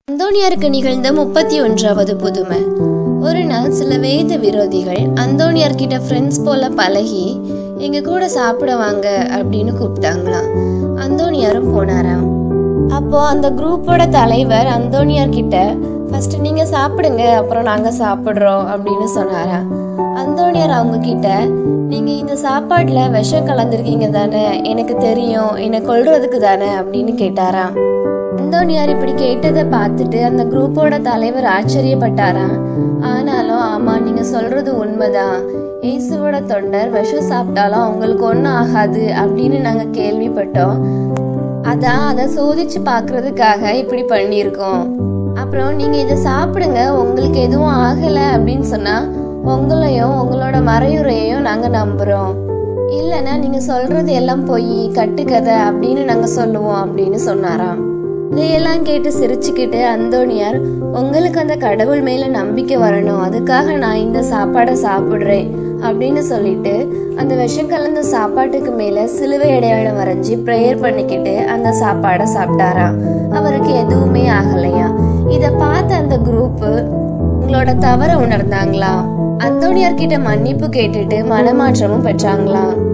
அந்தோணியாருக்கு நிகழ்ந்த முப்பத்தி ஒன்றாவது புதுமை ஒரு நாள் சில வேத விரோதிகள் அந்தோணியார் கிட்ட ஃப்ரெண்ட்ஸ் போல பழகி எங்க கூட சாப்பிட வாங்க அப்படின்னு கூப்பிட்டாங்களாம் அந்தோணியாரும் போனாராம் அப்போ அந்த குரூப்போட தலைவர் அந்தோணியார் கிட்ட ஃபர்ஸ்ட் நீங்க சாப்பிடுங்க அப்புறம் நாங்க சாப்பிடுறோம் அப்படின்னு சொன்னாராம் அந்தோணியார் அவங்க கிட்ட நீங்க இந்த சாப்பாடுல விஷம் கலந்துருக்கீங்க தானே எனக்கு தெரியும் என்னை கொல்றதுக்கு தானே அப்படின்னு கேட்டாராம் அந்தோனியார் இப்படி கேட்டதை பார்த்துட்டு அந்த குரூப்போட தலைவர் ஆச்சரியப்பட்டாராம் ஆனாலும் ஆமா நீங்க சொல்றது உண்மைதான் இயேசுவோட தொண்டர் விஷம் சாப்பிட்டாலும் அவங்களுக்கு ஒன்றும் ஆகாது அப்படின்னு நாங்க கேள்விப்பட்டோம் அதான் அதை சோதிச்சு பார்க்கறதுக்காக இப்படி பண்ணியிருக்கோம் அப்புறம் நீங்க இதை சாப்பிடுங்க உங்களுக்கு எதுவும் ஆகல அப்படின்னு சொன்னா உங்களையும் உங்களோட மறையுறையையும் நாங்க நம்புறோம் இல்லைன்னா நீங்க சொல்றது எல்லாம் பொய் கட்டுக்கதை அப்படின்னு நாங்க சொல்லுவோம் அப்படின்னு சொன்னாராம் இதையெல்லாம் கேட்டு சிரிச்சுக்கிட்டு அந்தோணியார் உங்களுக்கு அந்த கடவுள் மேல நம்பிக்கை வரணும் அதுக்காக நான் இந்த சாப்பாடை சாப்பிடுறேன் அப்படின்னு சொல்லிட்டு அந்த விஷம் கலந்த சாப்பாட்டுக்கு மேல சிலுவை அடையாளம் வரைஞ்சி ப்ரேயர் பண்ணிக்கிட்டு அந்த சாப்பாடை சாப்பிட்டாராம் அவருக்கு எதுவுமே ஆகலையா இத பார்த்த அந்த குரூப் உங்களோட தவற உணர்ந்தாங்களா அந்தோணியார் கிட்ட மன்னிப்பு கேட்டுட்டு மனமாற்றமும் பெற்றாங்களாம்